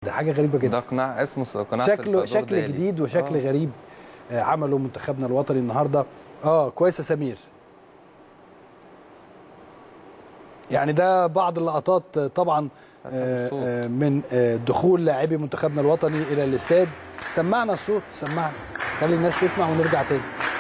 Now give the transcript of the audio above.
ده حاجه غريبه جدا ده قناع اسمه قناع شكله شكل جديد وشكل آه. غريب آه عمله منتخبنا الوطني النهارده اه كويس يا سمير يعني ده بعض اللقطات طبعا آه آه من آه دخول لاعبي منتخبنا الوطني الى الاستاد سمعنا الصوت سمعنا خلي الناس تسمع ونرجع تاني